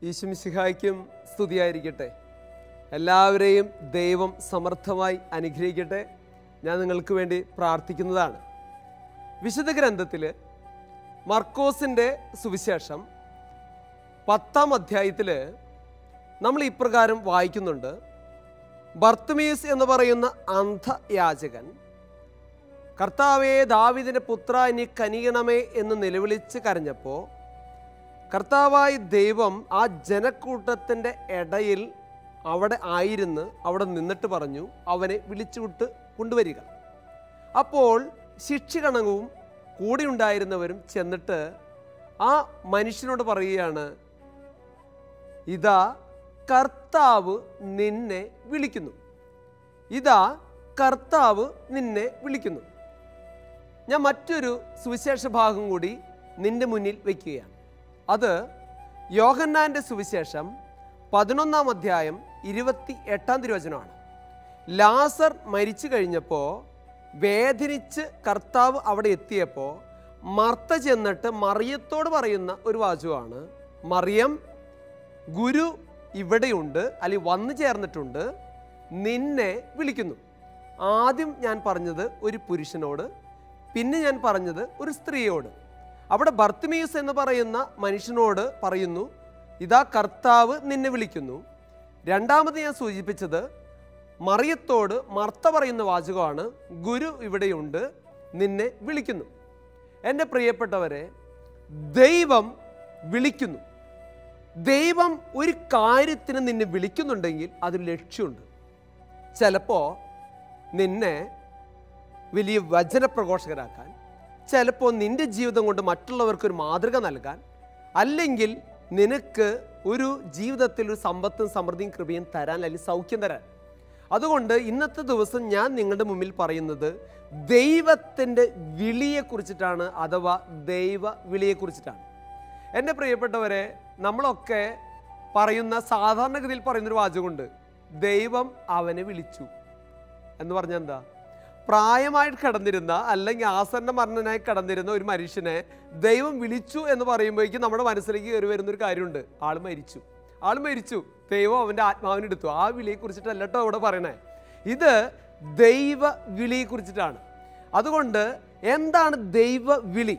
ഈശുമിശിഹായ്ക്കും സ്തുതിയായിരിക്കട്ടെ എല്ലാവരെയും ദൈവം സമർത്ഥമായി അനുഗ്രഹിക്കട്ടെ ഞാൻ നിങ്ങൾക്ക് വേണ്ടി പ്രാർത്ഥിക്കുന്നതാണ് വിശുദ്ധ ഗ്രന്ഥത്തിൽ മർക്കോസിൻ്റെ സുവിശേഷം പത്താം അധ്യായത്തിൽ നമ്മൾ ഇപ്രകാരം വായിക്കുന്നുണ്ട് ബർത്തുമീസ് എന്ന് പറയുന്ന അന്ധയാചകൻ കർത്താവേ ദാവിദിൻ്റെ പുത്ര ഇനി കനിയണമേ എന്ന് നിലവിളിച്ച് കരഞ്ഞപ്പോൾ കർത്താവായി ദൈവം ആ ജനക്കൂട്ടത്തിൻ്റെ ഇടയിൽ അവിടെ ആയിരുന്ന് അവിടെ നിന്നിട്ട് പറഞ്ഞു അവനെ വിളിച്ചുവിട്ട് കൊണ്ടുവരിക അപ്പോൾ ശിക്ഷികണവും കൂടെ ഉണ്ടായിരുന്നവരും ചെന്നിട്ട് ആ മനുഷ്യനോട് പറയുകയാണ് ഇതാ കർത്താവ് നിന്നെ വിളിക്കുന്നു ഇതാ കർത്താവ് നിന്നെ വിളിക്കുന്നു ഞാൻ മറ്റൊരു സുവിശേഷ ഭാഗം കൂടി നിന്റെ മുന്നിൽ വയ്ക്കുകയാണ് അത് യോഹന്നാൻ്റെ സുവിശേഷം പതിനൊന്നാം അധ്യായം ഇരുപത്തി എട്ടാം തിരുവചനമാണ് ലാസർ മരിച്ചു കഴിഞ്ഞപ്പോൾ വേദനിച്ച് കർത്താവ് അവിടെ എത്തിയപ്പോൾ മർത്ത ചെന്നിട്ട് മറിയത്തോട് പറയുന്ന ഒരു വാചകമാണ് മറിയം ഗുരു ഇവിടെയുണ്ട് അല്ലെങ്കിൽ വന്നു ചേർന്നിട്ടുണ്ട് നിന്നെ വിളിക്കുന്നു ആദ്യം ഞാൻ പറഞ്ഞത് ഒരു പുരുഷനോട് പിന്നെ ഞാൻ പറഞ്ഞത് ഒരു സ്ത്രീയോട് അവിടെ ബർത്തിമീസ് എന്ന് പറയുന്ന മനുഷ്യനോട് പറയുന്നു ഇതാ കർത്താവ് നിന്നെ വിളിക്കുന്നു രണ്ടാമത് ഞാൻ സൂചിപ്പിച്ചത് മറിയത്തോട് മർത്ത പറയുന്ന വാചകമാണ് ഗുരു ഇവിടെയുണ്ട് നിന്നെ വിളിക്കുന്നു എൻ്റെ പ്രിയപ്പെട്ടവരെ ദൈവം വിളിക്കുന്നു ദൈവം ഒരു കാര്യത്തിന് നിന്നെ വിളിക്കുന്നുണ്ടെങ്കിൽ അതിൽ ലക്ഷ്യമുണ്ട് ചിലപ്പോൾ നിന്നെ വലിയ വചനപ്രഘോഷകരാക്കാൻ ചിലപ്പോൾ നിന്റെ ജീവിതം കൊണ്ട് മറ്റുള്ളവർക്ക് ഒരു മാതൃക നൽകാൻ അല്ലെങ്കിൽ നിനക്ക് ഒരു ജീവിതത്തിൽ ഒരു സമ്പത്തും സമൃദ്ധിയും കൃപയും തരാൻ അല്ലെങ്കിൽ സൗഖ്യം തരാൻ അതുകൊണ്ട് ഇന്നത്തെ ദിവസം ഞാൻ നിങ്ങളുടെ മുമ്പിൽ പറയുന്നത് ദൈവത്തിൻ്റെ വിളിയെക്കുറിച്ചിട്ടാണ് അഥവാ ദൈവ വിളിയെക്കുറിച്ചിട്ടാണ് എൻ്റെ പ്രിയപ്പെട്ടവരെ നമ്മളൊക്കെ പറയുന്ന സാധാരണഗതിയിൽ പറയുന്നൊരു വാചകമുണ്ട് ദൈവം അവനെ വിളിച്ചു എന്ന് പറഞ്ഞാൽ എന്താ പ്രായമായിട്ട് കിടന്നിരുന്ന അല്ലെങ്കിൽ ആസന്ന മരണനായി കിടന്നിരുന്ന ഒരു മനുഷ്യനെ ദൈവം വിളിച്ചു എന്ന് പറയുമ്പോഴേക്കും നമ്മുടെ മനസ്സിലേക്ക് കയറി വരുന്നൊരു കാര്യമുണ്ട് ആൾ മരിച്ചു ആൾ മരിച്ചു ദൈവം അവൻ്റെ ആത്മാവിനെ എടുത്തു ആ വിളിയെ കുറിച്ചിട്ടല്ല കേട്ടോ ഇവിടെ പറയണേ ഇത് ദൈവ വിളിയെ കുറിച്ചിട്ടാണ് അതുകൊണ്ട് എന്താണ് ദൈവ വിളി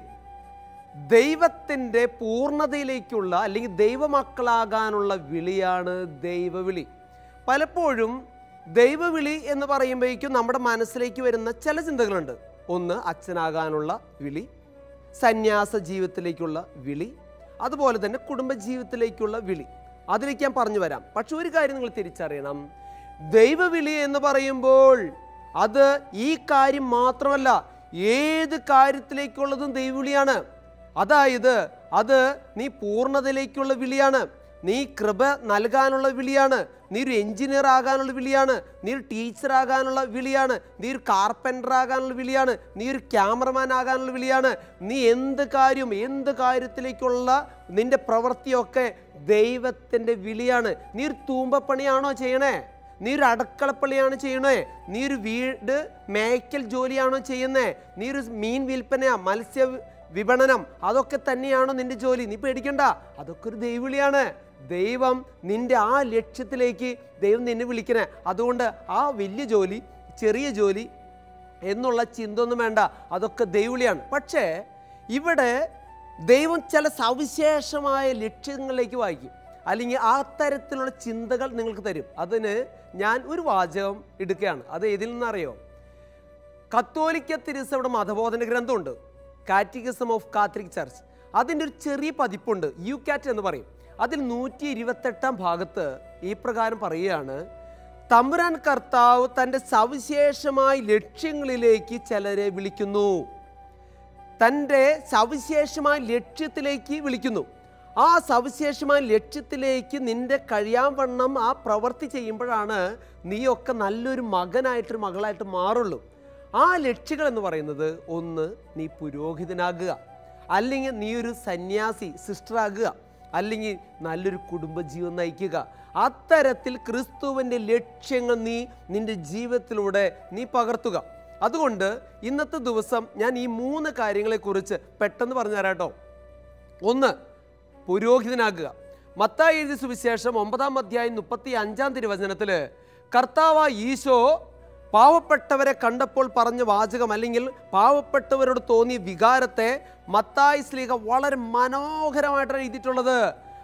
ദൈവത്തിൻ്റെ പൂർണ്ണതയിലേക്കുള്ള അല്ലെങ്കിൽ ദൈവമക്കളാകാനുള്ള വിളിയാണ് ദൈവവിളി പലപ്പോഴും ദൈവവിളി എന്ന് പറയുമ്പോഴേക്കും നമ്മുടെ മനസ്സിലേക്ക് വരുന്ന ചില ചിന്തകളുണ്ട് ഒന്ന് അച്ഛനാകാനുള്ള വിളി സന്യാസ ജീവിതത്തിലേക്കുള്ള വിളി അതുപോലെ തന്നെ കുടുംബജീവിതത്തിലേക്കുള്ള വിളി അതിലേക്ക് ഞാൻ പറഞ്ഞു വരാം പക്ഷെ ഒരു കാര്യം നിങ്ങൾ തിരിച്ചറിയണം ദൈവവിളി എന്ന് പറയുമ്പോൾ അത് ഈ കാര്യം മാത്രമല്ല ഏത് കാര്യത്തിലേക്കുള്ളതും ദൈവവിളിയാണ് അതായത് അത് നീ പൂർണ്ണതയിലേക്കുള്ള വിളിയാണ് നീ കൃപ നൽകാനുള്ള വിളിയാണ് നീ ഒരു എഞ്ചിനീയർ ആകാനുള്ള വിളിയാണ് നീ ഒരു ടീച്ചർ ആകാനുള്ള വിളിയാണ് നീ ഒരു കാർപ്പൻ്റർ ആകാനുള്ള വിളിയാണ് നീ ഒരു ക്യാമറമാൻ ആകാനുള്ള വിളിയാണ് നീ എന്ത് കാര്യം എന്ത് കാര്യത്തിലേക്കുള്ള നിന്റെ പ്രവൃത്തിയൊക്കെ ദൈവത്തിൻ്റെ വിളിയാണ് നീ ഒരു തൂമ്പപ്പണിയാണോ ചെയ്യണേ നീ ഒരു അടുക്കളപ്പള്ളിയാണ് ചെയ്യണേ നീ ഒരു വീട് മേയ്ക്കൽ ജോലിയാണോ ചെയ്യുന്നേ നീ ഒരു മീൻ വിൽപ്പനയാ മത്സ്യ വിപണനം അതൊക്കെ തന്നെയാണോ നിന്റെ ജോലി നീ പേടിക്കണ്ട അതൊക്കെ ഒരു ദൈവവിളിയാണ് ദൈവം നിന്റെ ആ ലക്ഷ്യത്തിലേക്ക് ദൈവം നിന്നെ വിളിക്കണേ അതുകൊണ്ട് ആ വലിയ ജോലി ചെറിയ ജോലി എന്നുള്ള ചിന്ത ഒന്നും വേണ്ട അതൊക്കെ ദൈവവിളിയാണ് പക്ഷേ ഇവിടെ ദൈവം ചില സവിശേഷമായ ലക്ഷ്യങ്ങളിലേക്ക് വായിക്കും അല്ലെങ്കിൽ ആ തരത്തിലുള്ള ചിന്തകൾ നിങ്ങൾക്ക് തരും അതിന് ഞാൻ ഒരു വാചകം എടുക്കുകയാണ് അത് ഏതിൽ നിന്നറിയോ കത്തോലിക്ക തിരുസഭയുടെ മതബോധന ഗ്രന്ഥമുണ്ട് കാറ്റിക്കിസം ഓഫ് കാത്തലിക് ചർച്ച് അതിൻ്റെ ഒരു ചെറിയ പതിപ്പുണ്ട് യു കാറ്റ് എന്ന് പറയും അതിൽ നൂറ്റി ഇരുപത്തെട്ടാം ഭാഗത്ത് ഈ പ്രകാരം പറയുകയാണ് തമ്പുരാൻ കർത്താവ് തൻ്റെ സവിശേഷമായ ലക്ഷ്യങ്ങളിലേക്ക് ചിലരെ വിളിക്കുന്നു തൻ്റെ സവിശേഷമായ ലക്ഷ്യത്തിലേക്ക് വിളിക്കുന്നു ആ സവിശേഷമായ ലക്ഷ്യത്തിലേക്ക് നിന്റെ കഴിയാവണ്ണം ആ പ്രവൃത്തി ചെയ്യുമ്പോഴാണ് നീയൊക്കെ നല്ലൊരു മകനായിട്ടൊരു മകളായിട്ട് മാറുള്ളൂ ആ ലക്ഷ്യങ്ങൾ എന്ന് പറയുന്നത് ഒന്ന് നീ പുരോഹിതനാകുക അല്ലെങ്കിൽ നീ ഒരു സന്യാസി സിസ്റ്ററാകുക അല്ലെങ്കിൽ നല്ലൊരു കുടുംബജീവൻ നയിക്കുക അത്തരത്തിൽ ക്രിസ്തുവിൻ്റെ ലക്ഷ്യങ്ങൾ നീ നിന്റെ ജീവിതത്തിലൂടെ നീ പകർത്തുക അതുകൊണ്ട് ഇന്നത്തെ ദിവസം ഞാൻ ഈ മൂന്ന് കാര്യങ്ങളെക്കുറിച്ച് പെട്ടെന്ന് പറഞ്ഞു തരാം കേട്ടോ ഒന്ന് പുരോഹിതനാകുക മത്തായി എഴുതിയ സുവിശേഷം ഒമ്പതാം അധ്യായം മുപ്പത്തി അഞ്ചാം തിരുവചനത്തില് കർത്താവ് ഈശോ പാവപ്പെട്ടവരെ കണ്ടപ്പോൾ പറഞ്ഞ വാചകം അല്ലെങ്കിൽ പാവപ്പെട്ടവരോട് തോന്നിയ വികാരത്തെ മത്തായി സ്ലീഹ വളരെ മനോഹരമായിട്ടാണ് എഴുതിയിട്ടുള്ളത്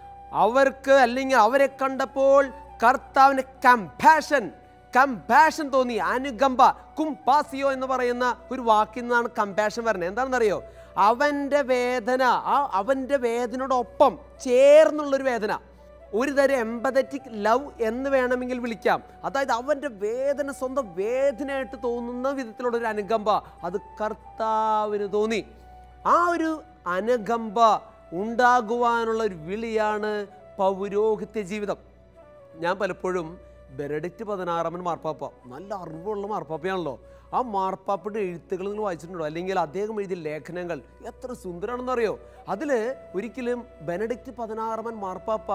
അവർക്ക് അല്ലെങ്കിൽ അവരെ കണ്ടപ്പോൾ കർത്താവിന് കമ്പാഷൻ കമ്പാഷൻ തോന്നി അനുകമ്പ കുംപാസിയോ എന്ന് പറയുന്ന ഒരു വാക്കിൽ നിന്നാണ് കമ്പാഷൻ വരുന്നത് എന്താണെന്നറിയോ അവൻ്റെ വേദന ആ അവൻ്റെ വേദനയോടൊപ്പം ചേർന്നുള്ളൊരു വേദന ഒരു തരം എമ്പതറ്റിക് ലവ് എന്ന് വേണമെങ്കിൽ വിളിക്കാം അതായത് അവൻ്റെ വേദന സ്വന്തം വേദനയായിട്ട് തോന്നുന്ന വിധത്തിലുള്ള ഒരു അനുകമ്പ അത് കർത്താവിന് തോന്നി ആ ഒരു അനുകമ്പ ഉണ്ടാകുവാനുള്ള ഒരു വിളിയാണ് പൗരോഹിത്യ ജീവിതം ഞാൻ പലപ്പോഴും ബെനഡിക്റ്റ് പതിനാറാമൻ മാർപ്പാപ്പ നല്ല അറിവുള്ള മാർപ്പാപ്പയാണല്ലോ ആ മാർപ്പാപ്പയുടെ എഴുത്തുകൾ നിങ്ങൾ വായിച്ചിട്ടുണ്ടോ അല്ലെങ്കിൽ അദ്ദേഹം എഴുതിയ ലേഖനങ്ങൾ എത്ര സുന്ദരമാണെന്നറിയോ അതിൽ ഒരിക്കലും ബെനഡിക്റ്റ് പതിനാറാമൻ മാർപ്പാപ്പ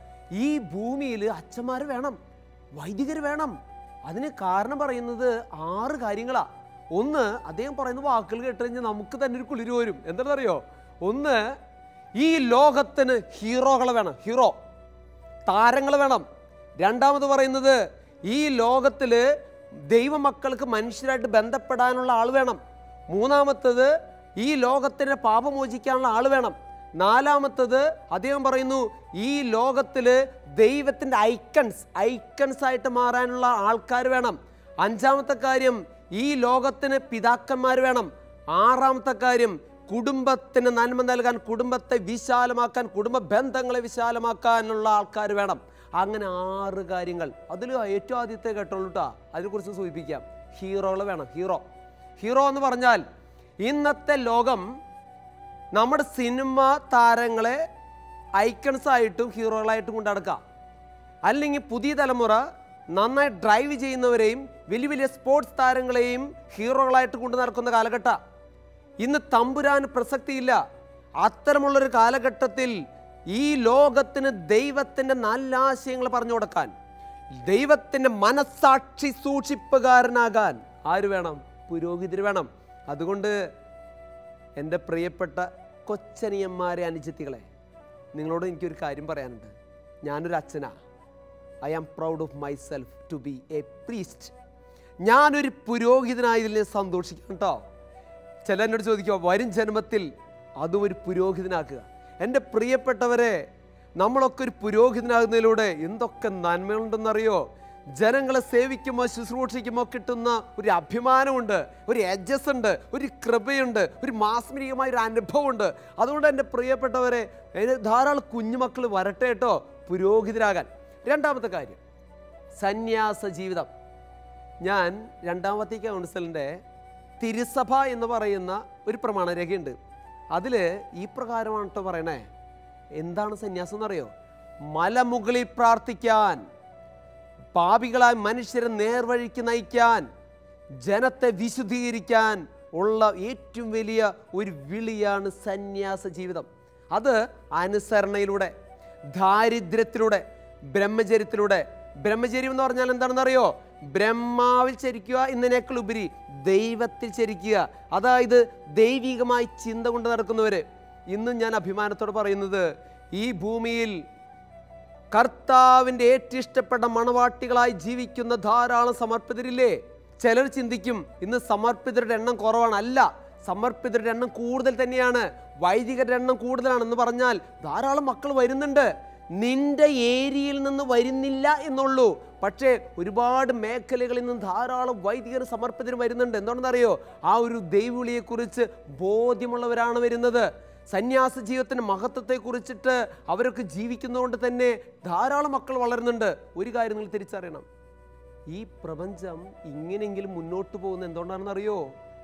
ഈ ഭൂമിയിൽ അച്ഛന്മാർ വേണം വൈദികർ വേണം അതിന് കാരണം പറയുന്നത് ആറ് കാര്യങ്ങളാ ഒന്ന് അദ്ദേഹം പറയുന്ന വാക്കുകൾ കേട്ട് കഴിഞ്ഞാൽ നമുക്ക് തന്നെ ഒരു കുളിര് വരും എന്താണെന്നറിയോ ഒന്ന് ഈ ലോകത്തിന് ഹീറോകളെ വേണം ഹീറോ താരങ്ങൾ വേണം രണ്ടാമത് പറയുന്നത് ഈ ലോകത്തിൽ ദൈവമക്കൾക്ക് മനുഷ്യരായിട്ട് ബന്ധപ്പെടാനുള്ള ആൾ വേണം മൂന്നാമത്തത് ഈ ലോകത്തിന് പാപമോചിക്കാനുള്ള ആൾ വേണം നാലാമത്തത് അദ്ദേഹം പറയുന്നു ഈ ലോകത്തിൽ ദൈവത്തിൻ്റെ ഐക്കൺസ് ഐക്കൺസ് ആയിട്ട് മാറാനുള്ള ആൾക്കാർ വേണം അഞ്ചാമത്തെ കാര്യം ഈ ലോകത്തിന് പിതാക്കന്മാർ വേണം ആറാമത്തെ കാര്യം കുടുംബത്തിന് നന്മ നൽകാൻ കുടുംബത്തെ വിശാലമാക്കാൻ കുടുംബ ബന്ധങ്ങളെ വിശാലമാക്കാനുള്ള ആൾക്കാർ വേണം അങ്ങനെ ആറ് കാര്യങ്ങൾ അതിൽ ഏറ്റവും ആദ്യത്തെ കേട്ടോളൂ കേട്ടോ അതിനെക്കുറിച്ച് സൂചിപ്പിക്കാം ഹീറോകൾ വേണം ഹീറോ ഹീറോ എന്ന് പറഞ്ഞാൽ ഇന്നത്തെ ലോകം നമ്മുടെ സിനിമ താരങ്ങളെ ഐക്കൺസ് ആയിട്ടും ഹീറോകളായിട്ടും കൊണ്ട് നടക്കാം അല്ലെങ്കിൽ പുതിയ തലമുറ നന്നായി ഡ്രൈവ് ചെയ്യുന്നവരെയും വലിയ വലിയ സ്പോർട്സ് താരങ്ങളെയും ഹീറോകളായിട്ട് കൊണ്ട് നടക്കുന്ന കാലഘട്ട ഇന്ന് തമ്പുരാൻ പ്രസക്തിയില്ല അത്തരമുള്ളൊരു കാലഘട്ടത്തിൽ ഈ ലോകത്തിന് ദൈവത്തിൻ്റെ നല്ല ആശയങ്ങൾ പറഞ്ഞു കൊടുക്കാൻ ദൈവത്തിൻ്റെ മനസ്സാക്ഷി സൂക്ഷിപ്പുകാരനാകാൻ ആര് വേണം പുരോഹിതർ വേണം അതുകൊണ്ട് എൻ്റെ പ്രിയപ്പെട്ട കൊച്ചനിയന്മാരെ അനുജത്തികളെ നിങ്ങളോട് എനിക്കൊരു കാര്യം പറയാനുണ്ട് ഞാനൊരു അച്ഛനാ I am proud of myself to be a priest ഞാനൊരു പുരോഹിതനായതിൽ ഞാൻ സന്തോഷിക്കാം കേട്ടോ ചില എന്നോട് ചോദിക്കുക വരും ജന്മത്തിൽ അതും ഒരു പുരോഹിതനാക്കുക എൻ്റെ പ്രിയപ്പെട്ടവരെ നമ്മളൊക്കെ ഒരു പുരോഹിതനാകുന്നതിലൂടെ എന്തൊക്കെ നന്മയുണ്ടെന്നറിയോ ജനങ്ങളെ സേവിക്കുമ്പോൾ ശുശ്രൂഷിക്കുമ്പോൾ കിട്ടുന്ന ഒരു അഭിമാനമുണ്ട് ഒരു എജസ് ഉണ്ട് ഒരു കൃപയുണ്ട് ഒരു മാസ്മരികമായ ഒരു അനുഭവമുണ്ട് അതുകൊണ്ട് എൻ്റെ പ്രിയപ്പെട്ടവരെ അതിന് ധാരാളം കുഞ്ഞുമക്കൾ വരട്ടെ കേട്ടോ പുരോഹിതരാകാൻ രണ്ടാമത്തെ കാര്യം സന്യാസ ജീവിതം ഞാൻ രണ്ടാമത്തെ കൗൺസിലിൻ്റെ തിരുസഭ എന്ന് പറയുന്ന ഒരു പ്രമാണരേഖയുണ്ട് അതിൽ ഈ പ്രകാരമാണ് കേട്ടോ പറയണേ എന്താണ് സന്യാസം എന്നറിയോ മലമുകളിൽ പ്രാർത്ഥിക്കാൻ പാപികളായ മനുഷ്യരെ നേർവഴിക്ക് നയിക്കാൻ ജനത്തെ വിശുദ്ധീകരിക്കാൻ ഉള്ള ഏറ്റവും വലിയ ഒരു വിളിയാണ് സന്യാസ ജീവിതം അത് അനുസരണയിലൂടെ ദാരിദ്ര്യത്തിലൂടെ ബ്രഹ്മചര്യത്തിലൂടെ ബ്രഹ്മചര്യം എന്ന് പറഞ്ഞാൽ എന്താണെന്ന് അറിയോ ബ്രഹ്മാവിൽ ചരിക്കുക എന്നതിനേക്കാൾ ഉപരി ദൈവത്തിൽ ചരിക്കുക അതായത് ദൈവികമായി ചിന്ത കൊണ്ട് നടക്കുന്നവര് ഇന്നും ഞാൻ അഭിമാനത്തോടെ പറയുന്നത് ഈ ഭൂമിയിൽ കർത്താവിൻ്റെ ഏറ്റവും ഇഷ്ടപ്പെട്ട മണവാട്ടികളായി ജീവിക്കുന്ന ധാരാളം സമർപ്പിതരില്ലേ ചിലർ ചിന്തിക്കും ഇന്ന് സമർപ്പിതരുടെ എണ്ണം കുറവാണ് അല്ല സമർപ്പിതരുടെ എണ്ണം കൂടുതൽ തന്നെയാണ് വൈദികരുടെ എണ്ണം കൂടുതലാണെന്ന് പറഞ്ഞാൽ ധാരാളം മക്കൾ വരുന്നുണ്ട് നിന്റെ ഏരിയയിൽ നിന്ന് വരുന്നില്ല എന്നുള്ളൂ പക്ഷേ ഒരുപാട് മേഖലകളിൽ നിന്ന് ധാരാളം വൈദികർ സമർപ്പിതരും വരുന്നുണ്ട് എന്താണെന്നറിയോ ആ ഒരു ദൈവവിളിയെക്കുറിച്ച് ബോധ്യമുള്ളവരാണ് വരുന്നത് സന്യാസ ജീവിതത്തിൻ്റെ മഹത്വത്തെ കുറിച്ചിട്ട് അവരൊക്കെ ജീവിക്കുന്നതുകൊണ്ട് തന്നെ ധാരാളം മക്കൾ വളരുന്നുണ്ട് ഒരു കാര്യം നിങ്ങൾ തിരിച്ചറിയണം ഈ പ്രപഞ്ചം ഇങ്ങനെയെങ്കിലും മുന്നോട്ട് പോകുന്നത് എന്തുകൊണ്ടാണെന്ന് അറിയോ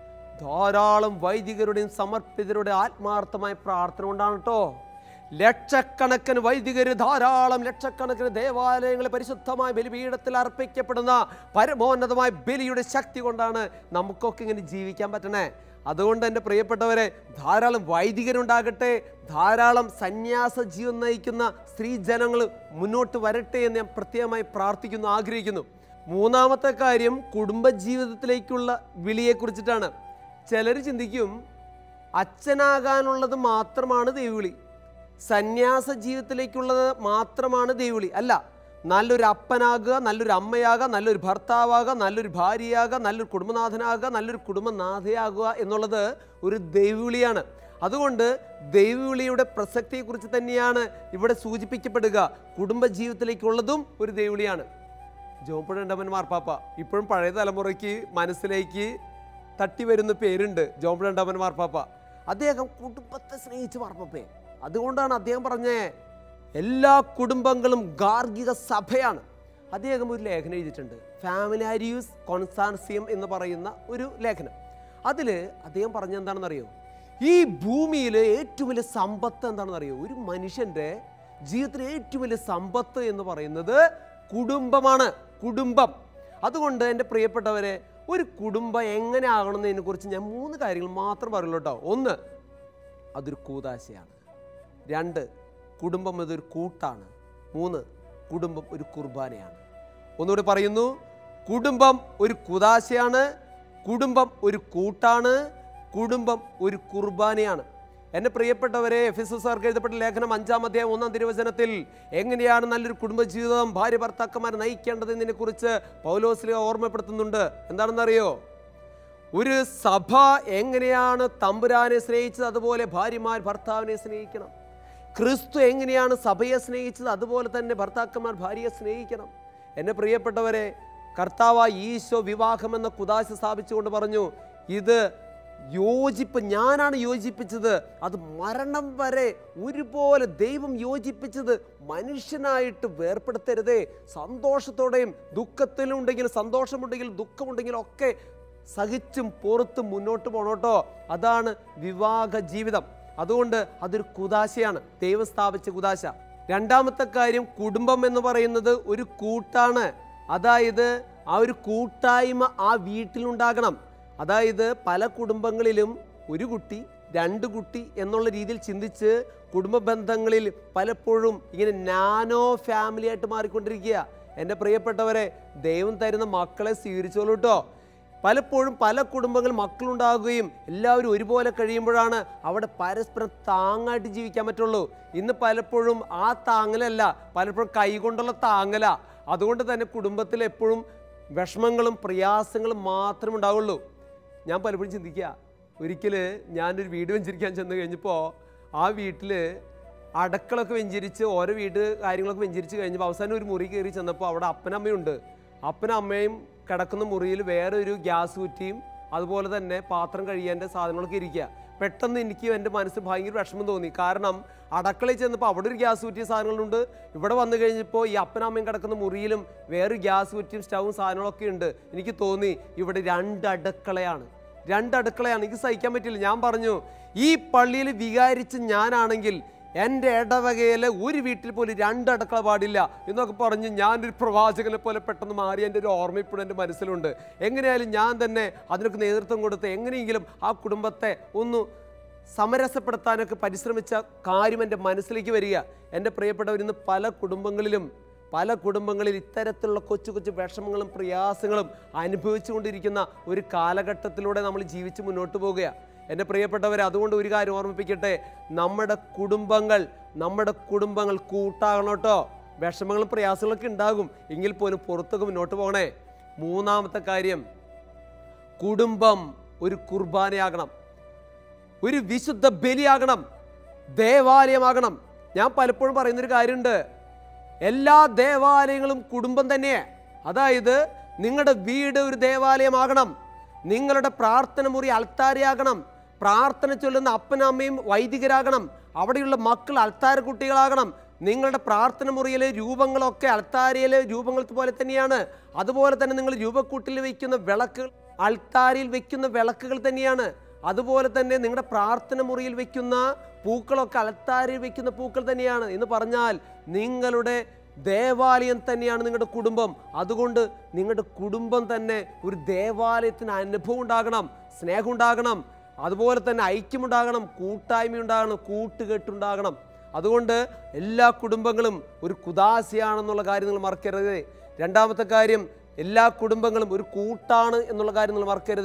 ധാരാളം വൈദികരുടെയും സമർപ്പിതരുടെ ആത്മാർത്ഥമായ പ്രാർത്ഥന കൊണ്ടാണ് കേട്ടോ ലക്ഷക്കണക്കിന് വൈദികർ ധാരാളം ലക്ഷക്കണക്കിന് ദേവാലയങ്ങളെ പരിശുദ്ധമായ ബലിപീഠത്തിൽ അർപ്പിക്കപ്പെടുന്ന പരമോന്നതമായ ബലിയുടെ ശക്തി കൊണ്ടാണ് നമുക്കൊക്കെ ഇങ്ങനെ ജീവിക്കാൻ പറ്റണേ അതുകൊണ്ട് എൻ്റെ പ്രിയപ്പെട്ടവരെ ധാരാളം വൈദികരുണ്ടാകട്ടെ ധാരാളം സന്യാസ ജീവൻ നയിക്കുന്ന സ്ത്രീജനങ്ങൾ മുന്നോട്ട് വരട്ടെ എന്ന് ഞാൻ പ്രത്യേകമായി പ്രാർത്ഥിക്കുന്നു ആഗ്രഹിക്കുന്നു മൂന്നാമത്തെ കാര്യം കുടുംബജീവിതത്തിലേക്കുള്ള വിളിയെക്കുറിച്ചിട്ടാണ് ചിലർ ചിന്തിക്കും അച്ഛനാകാനുള്ളത് മാത്രമാണ് ദൈവവിളി സന്യാസ ജീവിതത്തിലേക്കുള്ളത് മാത്രമാണ് ദൈവവിളി അല്ല നല്ലൊരു അപ്പനാകുക നല്ലൊരു അമ്മയാകുക നല്ലൊരു ഭർത്താവാകുക നല്ലൊരു ഭാര്യയാകുക നല്ലൊരു കുടുംബനാഥനാകുക നല്ലൊരു കുടുംബനാഥയാകുക എന്നുള്ളത് ഒരു ദൈവവിളിയാണ് അതുകൊണ്ട് ദൈവവിളിയുടെ പ്രസക്തിയെക്കുറിച്ച് തന്നെയാണ് ഇവിടെ സൂചിപ്പിക്കപ്പെടുക കുടുംബജീവിതത്തിലേക്കുള്ളതും ഒരു ദൈവവിളിയാണ് ജോംപുഴണ്ടമൻ മാർപ്പാപ്പ ഇപ്പോഴും പഴയ തലമുറയ്ക്ക് മനസ്സിലേക്ക് തട്ടി വരുന്ന പേരുണ്ട് ജോംപുഴണ്ടമൻ മാർപ്പാപ്പ അദ്ദേഹം കുടുംബത്തെ സ്നേഹിച്ച് മാർപ്പാപ്പയെ അതുകൊണ്ടാണ് അദ്ദേഹം പറഞ്ഞേ എല്ലാ കുടുംബങ്ങളും ഗാർഹിക സഭയാണ് അദ്ദേഹം ഒരു ലേഖനം എഴുതിയിട്ടുണ്ട് ഫാമിലാരിയൂസ് കോൺസാൻസിയം എന്ന് പറയുന്ന ഒരു ലേഖനം അതിൽ അദ്ദേഹം പറഞ്ഞ എന്താണെന്ന് അറിയോ ഈ ഭൂമിയിൽ ഏറ്റവും വലിയ സമ്പത്ത് എന്താണെന്ന് അറിയോ ഒരു മനുഷ്യൻ്റെ ജീവിതത്തിലെ ഏറ്റവും വലിയ സമ്പത്ത് എന്ന് പറയുന്നത് കുടുംബമാണ് കുടുംബം അതുകൊണ്ട് എൻ്റെ പ്രിയപ്പെട്ടവരെ ഒരു കുടുംബം എങ്ങനെ ആകണമെന്നതിനെ കുറിച്ച് ഞാൻ മൂന്ന് കാര്യങ്ങൾ മാത്രം പറയുള്ളൂ കേട്ടോ ഒന്ന് അതൊരു കൂതാശയാണ് രണ്ട് കുടുംബം ഇതൊരു കൂട്ടാണ് മൂന്ന് കുടുംബം ഒരു കുർബാനയാണ് ഒന്നുകൂടി പറയുന്നു കുടുംബം ഒരു കുതാശയാണ് കുടുംബം ഒരു കൂട്ടാണ് കുടുംബം ഒരു കുർബാനയാണ് എൻ്റെ പ്രിയപ്പെട്ടവരെ എഫ് എസ് സാർക്ക് എഴുതപ്പെട്ട ലേഖനം അഞ്ചാം അധ്യായം ഒന്നാം തിരുവചനത്തിൽ എങ്ങനെയാണ് നല്ലൊരു കുടുംബജീവിതം ഭാര്യ ഭർത്താക്കന്മാരെ നയിക്കേണ്ടതെന്നതിനെ കുറിച്ച് പൗലോസിലെ ഓർമ്മപ്പെടുത്തുന്നുണ്ട് എന്താണെന്നറിയോ ഒരു സഭ എങ്ങനെയാണ് തമ്പുരാനെ സ്നേഹിച്ചത് അതുപോലെ ഭാര്യമാർ ഭർത്താവിനെ സ്നേഹിക്കണം ക്രിസ്തു എങ്ങനെയാണ് സഭയെ സ്നേഹിച്ചത് അതുപോലെ തന്നെ ഭർത്താക്കന്മാർ ഭാര്യയെ സ്നേഹിക്കണം എന്നെ പ്രിയപ്പെട്ടവരെ കർത്താവായ ഈശോ വിവാഹം എന്ന കുതാശ സ്ഥാപിച്ചുകൊണ്ട് പറഞ്ഞു ഇത് യോജിപ്പ് ഞാനാണ് യോജിപ്പിച്ചത് അത് മരണം വരെ ഒരുപോലെ ദൈവം യോജിപ്പിച്ചത് മനുഷ്യനായിട്ട് വേർപ്പെടുത്തരുതേ സന്തോഷത്തോടെയും ദുഃഖത്തിലും ഉണ്ടെങ്കിലും സന്തോഷമുണ്ടെങ്കിലും ദുഃഖമുണ്ടെങ്കിലും ഒക്കെ സഹിച്ചും പുറത്തും മുന്നോട്ട് പോകണോട്ടോ അതാണ് വിവാഹ ജീവിതം അതുകൊണ്ട് അതൊരു കുതാശയാണ് ദൈവം സ്ഥാപിച്ച കുതാശ രണ്ടാമത്തെ കാര്യം കുടുംബം എന്ന് പറയുന്നത് ഒരു കൂട്ടാണ് അതായത് ആ ഒരു കൂട്ടായ്മ ആ വീട്ടിലുണ്ടാകണം അതായത് പല കുടുംബങ്ങളിലും ഒരു കുട്ടി രണ്ട് കുട്ടി എന്നുള്ള രീതിയിൽ ചിന്തിച്ച് കുടുംബ ബന്ധങ്ങളിൽ പലപ്പോഴും ഇങ്ങനെ നാനോ ഫാമിലി ആയിട്ട് മാറിക്കൊണ്ടിരിക്കുക എൻ്റെ പ്രിയപ്പെട്ടവരെ ദൈവം തരുന്ന മക്കളെ സ്വീകരിച്ചോളൂ കേട്ടോ പലപ്പോഴും പല കുടുംബങ്ങൾ മക്കളുണ്ടാകുകയും എല്ലാവരും ഒരുപോലെ കഴിയുമ്പോഴാണ് അവിടെ പരസ്പരം താങ്ങായിട്ട് ജീവിക്കാൻ പറ്റുള്ളൂ ഇന്ന് പലപ്പോഴും ആ താങ്ങലല്ല പലപ്പോഴും കൈകൊണ്ടുള്ള താങ്ങല അതുകൊണ്ട് തന്നെ കുടുംബത്തിൽ എപ്പോഴും വിഷമങ്ങളും പ്രയാസങ്ങളും മാത്രമേ ഉണ്ടാവുള്ളൂ ഞാൻ പലപ്പോഴും ചിന്തിക്കുക ഒരിക്കൽ ഞാനൊരു വീട് വെഞ്ചരിക്കാൻ ചെന്ന് കഴിഞ്ഞപ്പോൾ ആ വീട്ടിൽ അടക്കളൊക്കെ വെഞ്ചരിച്ച് ഓരോ വീട് കാര്യങ്ങളൊക്കെ വെഞ്ചരിച്ച് കഴിഞ്ഞപ്പോൾ അവസാനം ഒരു മുറി കയറി ചെന്നപ്പോൾ അവിടെ അപ്പനമ്മയുണ്ട് അപ്പനും അമ്മയും കിടക്കുന്ന മുറിയിൽ വേറെ ഒരു ഗ്യാസ് കുറ്റിയും അതുപോലെ തന്നെ പാത്രം കഴിയേണ്ട സാധനങ്ങളൊക്കെ ഇരിക്കുക പെട്ടെന്ന് എനിക്ക് എൻ്റെ മനസ്സിൽ ഭയങ്കര വിഷമം തോന്നി കാരണം അടക്കളയിൽ ചെന്നപ്പോൾ അവിടെ ഒരു ഗ്യാസ് കുറ്റിയ സാധനങ്ങളുണ്ട് ഇവിടെ വന്നു കഴിഞ്ഞപ്പോൾ ഈ അപ്പനും അമ്മയും കിടക്കുന്ന മുറിയിലും വേറെ ഗ്യാസ് കുറ്റിയും സ്റ്റവും സാധനങ്ങളൊക്കെ ഉണ്ട് എനിക്ക് തോന്നി ഇവിടെ രണ്ട് അടുക്കളയാണ് രണ്ട് അടുക്കളയാണ് എനിക്ക് സഹിക്കാൻ പറ്റില്ല ഞാൻ പറഞ്ഞു ഈ പള്ളിയിൽ വികാരിച്ച് ഞാനാണെങ്കിൽ എൻ്റെ ഇടവകയിൽ ഒരു വീട്ടിൽ പോലും രണ്ട് അടുക്കള പാടില്ല എന്നൊക്കെ പറഞ്ഞ് ഞാനൊരു പ്രവാചകനെ പോലെ പെട്ടെന്ന് മാറി എൻ്റെ ഒരു ഓർമ്മ ഇപ്പോഴും എൻ്റെ മനസ്സിലുണ്ട് എങ്ങനെയായാലും ഞാൻ തന്നെ അതിനൊക്കെ നേതൃത്വം കൊടുത്ത് എങ്ങനെയെങ്കിലും ആ കുടുംബത്തെ ഒന്ന് സമരസപ്പെടുത്താനൊക്കെ പരിശ്രമിച്ച കാര്യം എൻ്റെ മനസ്സിലേക്ക് വരിക എൻ്റെ പ്രിയപ്പെട്ടവർ ഇന്ന് പല കുടുംബങ്ങളിലും പല കുടുംബങ്ങളിൽ ഇത്തരത്തിലുള്ള കൊച്ചു കൊച്ചു വിഷമങ്ങളും പ്രയാസങ്ങളും അനുഭവിച്ചുകൊണ്ടിരിക്കുന്ന ഒരു കാലഘട്ടത്തിലൂടെ നമ്മൾ ജീവിച്ച് മുന്നോട്ട് പോകുക എൻ്റെ പ്രിയപ്പെട്ടവരെ അതുകൊണ്ട് ഒരു കാര്യം ഓർമ്മിപ്പിക്കട്ടെ നമ്മുടെ കുടുംബങ്ങൾ നമ്മുടെ കുടുംബങ്ങൾ കൂട്ടാകണം കേട്ടോ വിഷമങ്ങളും പ്രയാസങ്ങളൊക്കെ ഉണ്ടാകും എങ്കിൽ പോലും പുറത്തൊക്കെ മുന്നോട്ട് പോകണേ മൂന്നാമത്തെ കാര്യം കുടുംബം ഒരു കുർബാനയാകണം ഒരു വിശുദ്ധ ബലിയാകണം ദേവാലയമാകണം ഞാൻ പലപ്പോഴും പറയുന്നൊരു കാര്യമുണ്ട് എല്ലാ ദേവാലയങ്ങളും കുടുംബം തന്നെ അതായത് നിങ്ങളുടെ വീട് ഒരു ദേവാലയമാകണം നിങ്ങളുടെ പ്രാർത്ഥന മുറി അൾത്താരയാകണം പ്രാർത്ഥന ചൊല്ലുന്ന അപ്പനും അമ്മയും വൈദികരാകണം അവിടെയുള്ള മക്കൾ അൾത്താര കുട്ടികളാകണം നിങ്ങളുടെ പ്രാർത്ഥന മുറിയിലെ രൂപങ്ങളൊക്കെ അൾത്താരയിലെ രൂപങ്ങൾ പോലെ തന്നെയാണ് അതുപോലെ തന്നെ നിങ്ങൾ രൂപക്കൂട്ടിൽ വയ്ക്കുന്ന വിളക്കുകൾ അൾത്താരയിൽ വെക്കുന്ന വിളക്കുകൾ തന്നെയാണ് അതുപോലെ തന്നെ നിങ്ങളുടെ പ്രാർത്ഥന മുറിയിൽ വെക്കുന്ന പൂക്കളൊക്കെ അൾത്താരയിൽ വെക്കുന്ന പൂക്കൾ തന്നെയാണ് എന്ന് പറഞ്ഞാൽ നിങ്ങളുടെ ദേവാലയം തന്നെയാണ് നിങ്ങളുടെ കുടുംബം അതുകൊണ്ട് നിങ്ങളുടെ കുടുംബം തന്നെ ഒരു ദേവാലയത്തിന് അനുഭവം ഉണ്ടാകണം സ്നേഹം ഉണ്ടാകണം അതുപോലെ തന്നെ ഐക്യമുണ്ടാകണം കൂട്ടായ്മ ഉണ്ടാകണം കൂട്ടുകെട്ടുണ്ടാകണം അതുകൊണ്ട് എല്ലാ കുടുംബങ്ങളും ഒരു കുദാശയാണെന്നുള്ള കാര്യം നിങ്ങൾ മറക്കരുത് രണ്ടാമത്തെ കാര്യം എല്ലാ കുടുംബങ്ങളും ഒരു കൂട്ടാണ് എന്നുള്ള കാര്യം നിങ്ങൾ മറക്കരുത്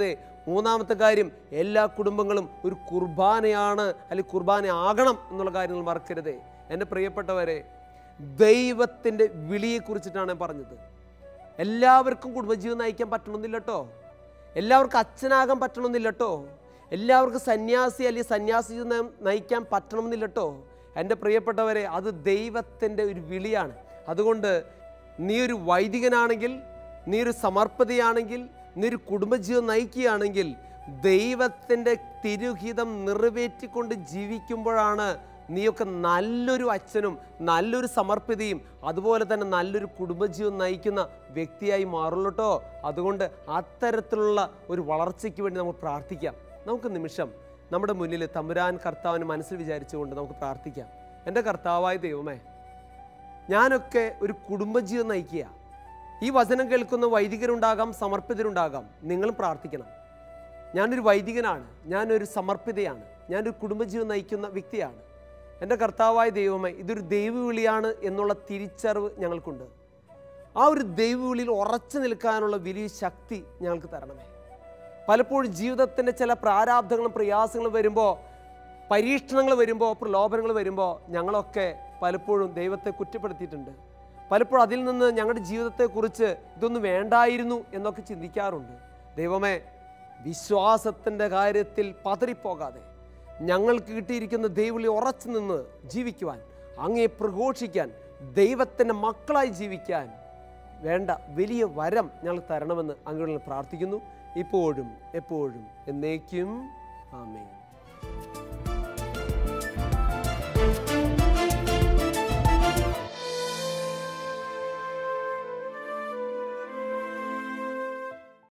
മൂന്നാമത്തെ കാര്യം എല്ലാ കുടുംബങ്ങളും ഒരു കുർബാനയാണ് അല്ലെങ്കിൽ കുർബാന ആകണം എന്നുള്ള കാര്യങ്ങൾ മറക്കരുതേ എൻ്റെ പ്രിയപ്പെട്ടവരെ ദൈവത്തിൻ്റെ വിളിയെക്കുറിച്ചിട്ടാണ് ഞാൻ പറഞ്ഞത് എല്ലാവർക്കും കുടുംബജീവിതം നയിക്കാൻ പറ്റണമെന്നില്ല കേട്ടോ എല്ലാവർക്കും അച്ഛനാകാൻ പറ്റണമെന്നില്ല കേട്ടോ എല്ലാവർക്കും സന്യാസി അല്ലെങ്കിൽ സന്യാസി ജീവിതം നയിക്കാൻ പറ്റണമെന്നില്ല കേട്ടോ എൻ്റെ പ്രിയപ്പെട്ടവരെ അത് ദൈവത്തിൻ്റെ ഒരു വിളിയാണ് അതുകൊണ്ട് നീ ഒരു വൈദികനാണെങ്കിൽ നീ ഒരു സമർപ്പതയാണെങ്കിൽ നീ ഒരു കുടുംബജീവിതം നയിക്കുകയാണെങ്കിൽ ദൈവത്തിൻ്റെ തിരുഹിതം നിറവേറ്റിക്കൊണ്ട് ജീവിക്കുമ്പോഴാണ് നീയൊക്കെ നല്ലൊരു അച്ഛനും നല്ലൊരു സമർപ്പിതയും അതുപോലെ തന്നെ നല്ലൊരു കുടുംബജീവൻ നയിക്കുന്ന വ്യക്തിയായി മാറുള്ളൂ കേട്ടോ അതുകൊണ്ട് അത്തരത്തിലുള്ള ഒരു വളർച്ചയ്ക്ക് വേണ്ടി നമുക്ക് പ്രാർത്ഥിക്കാം നമുക്ക് നിമിഷം നമ്മുടെ മുന്നിൽ തമ്പുരാൻ കർത്താവിന് മനസ്സിൽ വിചാരിച്ചുകൊണ്ട് നമുക്ക് പ്രാർത്ഥിക്കാം എൻ്റെ കർത്താവായ ദൈവമേ ഞാനൊക്കെ ഒരു കുടുംബജീവൻ നയിക്കുക ഈ വചനം കേൾക്കുന്ന വൈദികരുണ്ടാകാം സമർപ്പിതരുണ്ടാകാം നിങ്ങളും പ്രാർത്ഥിക്കണം ഞാനൊരു വൈദികനാണ് ഞാനൊരു സമർപ്പിതയാണ് ഞാനൊരു കുടുംബജീവൻ നയിക്കുന്ന വ്യക്തിയാണ് എൻ്റെ കർത്താവായ ദൈവമേ ഇതൊരു ദൈവവിളിയാണ് എന്നുള്ള തിരിച്ചറിവ് ഞങ്ങൾക്കുണ്ട് ആ ഒരു ദൈവവിളിയിൽ ഉറച്ചു നിൽക്കാനുള്ള വലിയ ശക്തി ഞങ്ങൾക്ക് തരണമേ പലപ്പോഴും ജീവിതത്തിൻ്റെ ചില പ്രാരാബ്ധങ്ങളും പ്രയാസങ്ങളും വരുമ്പോൾ പരീക്ഷണങ്ങൾ വരുമ്പോൾ പ്രലോഭനങ്ങൾ വരുമ്പോൾ ഞങ്ങളൊക്കെ പലപ്പോഴും ദൈവത്തെ കുറ്റപ്പെടുത്തിയിട്ടുണ്ട് പലപ്പോഴും അതിൽ നിന്ന് ഞങ്ങളുടെ ജീവിതത്തെക്കുറിച്ച് ഇതൊന്നും വേണ്ടായിരുന്നു എന്നൊക്കെ ചിന്തിക്കാറുണ്ട് ദൈവമേ വിശ്വാസത്തിൻ്റെ കാര്യത്തിൽ പതറിപ്പോകാതെ ഞങ്ങൾക്ക് കിട്ടിയിരിക്കുന്ന ദൈവവിളി ഉറച്ചു നിന്ന് ജീവിക്കുവാൻ അങ്ങേ പ്രഘോഷിക്കാൻ ദൈവത്തിൻ്റെ മക്കളായി ജീവിക്കാൻ വേണ്ട വലിയ വരം ഞങ്ങൾ തരണമെന്ന് അങ്ങോട്ട് പ്രാർത്ഥിക്കുന്നു ഇപ്പോഴും എപ്പോഴും എന്നേക്കും ആമേൻ